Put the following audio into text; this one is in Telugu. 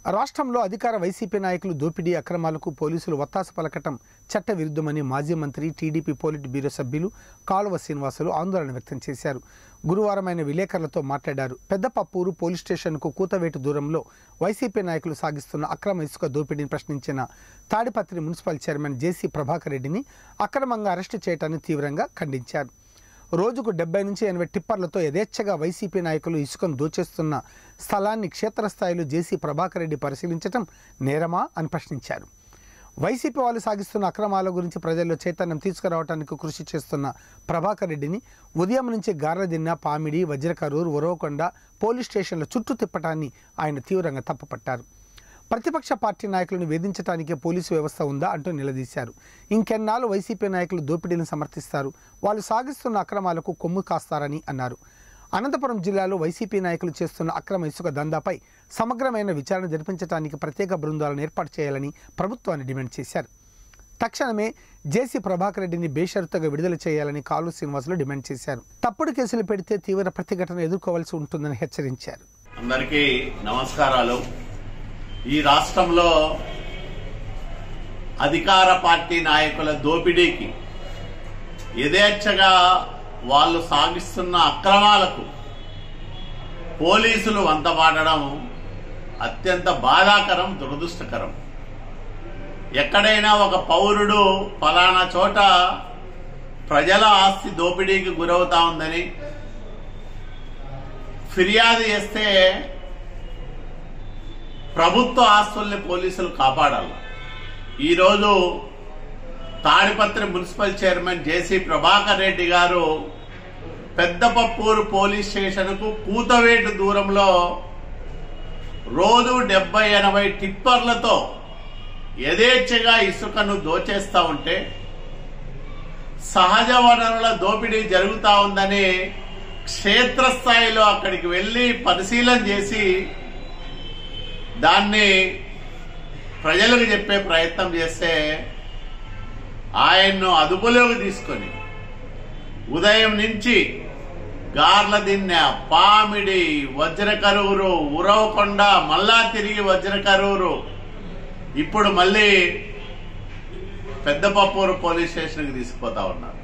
రాష్ట్రంలో అధికార వైసీపీ నాయకులు దోపిడీ అక్రమాలకు పోలీసులు వత్తాసు పలకటం చట్ట విరుద్ధమని మాజీ మంత్రి టీడీపీ పోలిట్ బ్యూరో సభ్యులు కాలువ శ్రీనివాసులు ఆందోళన వ్యక్తం చేశారు గురువారం ఆయన విలేకరులతో మాట్లాడారు పెద్దపప్పూరు పోలీస్ స్టేషన్కు కూతవేటు దూరంలో వైసీపీ నాయకులు సాగిస్తున్న అక్రమ ఇసుక దోపిడీని ప్రశ్నించిన Tadipatri municipal chairman JC Prabhakar రెడ్డిని అక్రమంగా అరెస్టు చేయటాన్ని తీవ్రంగా ఖండించారు రోజుకు డెబ్బై నుంచి ఎనభై టిప్పర్లతో యథేచ్ఛగా వైసీపీ నాయకులు ఇసుకను దోచేస్తున్న స్థలాన్ని క్షేత్రస్థాయిలో జేసీ ప్రభాకర్ రెడ్డి పరిశీలించడం నేరమా అని ప్రశ్నించారు వైసీపీ వాళ్ళు సాగిస్తున్న అక్రమాల గురించి ప్రజల్లో చైతన్యం తీసుకురావడానికి కృషి చేస్తున్న ప్రభాకర్ రెడ్డిని ఉదయం నుంచి గార్లదిన్న పామిడి వజ్రకరూరు ఉరవకొండ పోలీస్ స్టేషన్ల చుట్టూ తిప్పటాన్ని ఆయన తీవ్రంగా తప్పుపట్టారు ప్రతిపక్ష పార్టీ నాయకులను వేధించడానికి పోలీసు వ్యవస్థ ఉందా అంటూ నిలదీశారు ఇంకెన్నాళ్ళు వైసీపీ నాయకులు దోపిడీలను సమర్థిస్తారు వాళ్ళు సాగిస్తున్న అక్రమాలకు కొమ్ము కాస్తారని అన్నారు అనంతపురం జిల్లాలో వైసీపీ నాయకులు చేస్తున్న అక్రమ ఇసుక దందాపై సమగ్రమైన విచారణ జరిపించడానికి ప్రత్యేక బృందాలను ఏర్పాటు చేయాలని ప్రభుత్వాన్ని డిమాండ్ చేశారు తక్షణమే జేసీ ప్రభాకర్ రెడ్డిని బేషరతుగా విడుదల చేయాలని కాలు శ్రీనివాసులు డిమాండ్ చేశారు తప్పుడు కేసులు పెడితే తీవ్ర ప్రతిఘటన ఎదుర్కోవాల్సి ఉంటుందని హెచ్చరించారు అందరికీ నమస్కారాలు ఈ రాష్ట్రంలో అధికార పార్టీ నాయకుల దోపిడీకి యథేచ్ఛగా వాళ్ళు సాగిస్తున్న అక్రమాలకు పోలీసులు వంతపాడడం అత్యంత బాధాకరం దురదృష్టకరం ఎక్కడైనా ఒక పౌరుడు ఫలానా చోట ప్రజల ఆస్తి దోపిడీకి గురవుతా ఉందని ఫిర్యాదు చేస్తే ప్రభుత్వ ఆస్తుల్ని పోలీసులు కాపాడాలి ఈరోజు Tadipatri municipal chairman JC Prabhakar Reddy గారు పెద్దపప్పూరు పోలీస్ స్టేషన్కు కూతవేటు దూరంలో రోజు డెబ్బై ఎనభై టిప్పర్లతో యథేచ్ఛగా ఇసుకను దోచేస్తా ఉంటే సహజ వనరుల దోపిడీ జరుగుతా ఉందని క్షేత్రస్థాయిలో అక్కడికి వెళ్లి పరిశీలన చేసి దాన్ని ప్రజలకు చెప్పే ప్రయత్నం చేస్తే ఆయన్ను అదుపులోకి తీసుకొని ఉదయం నుంచి గార్ల దిన్నె పామిడి వజ్రకరూరు ఉరవకొండ మళ్ళా తిరిగి వజ్రకరూరు ఇప్పుడు మళ్ళీ పెద్దపప్పూరు పోలీస్ స్టేషన్కి తీసుకుపోతా ఉన్నారు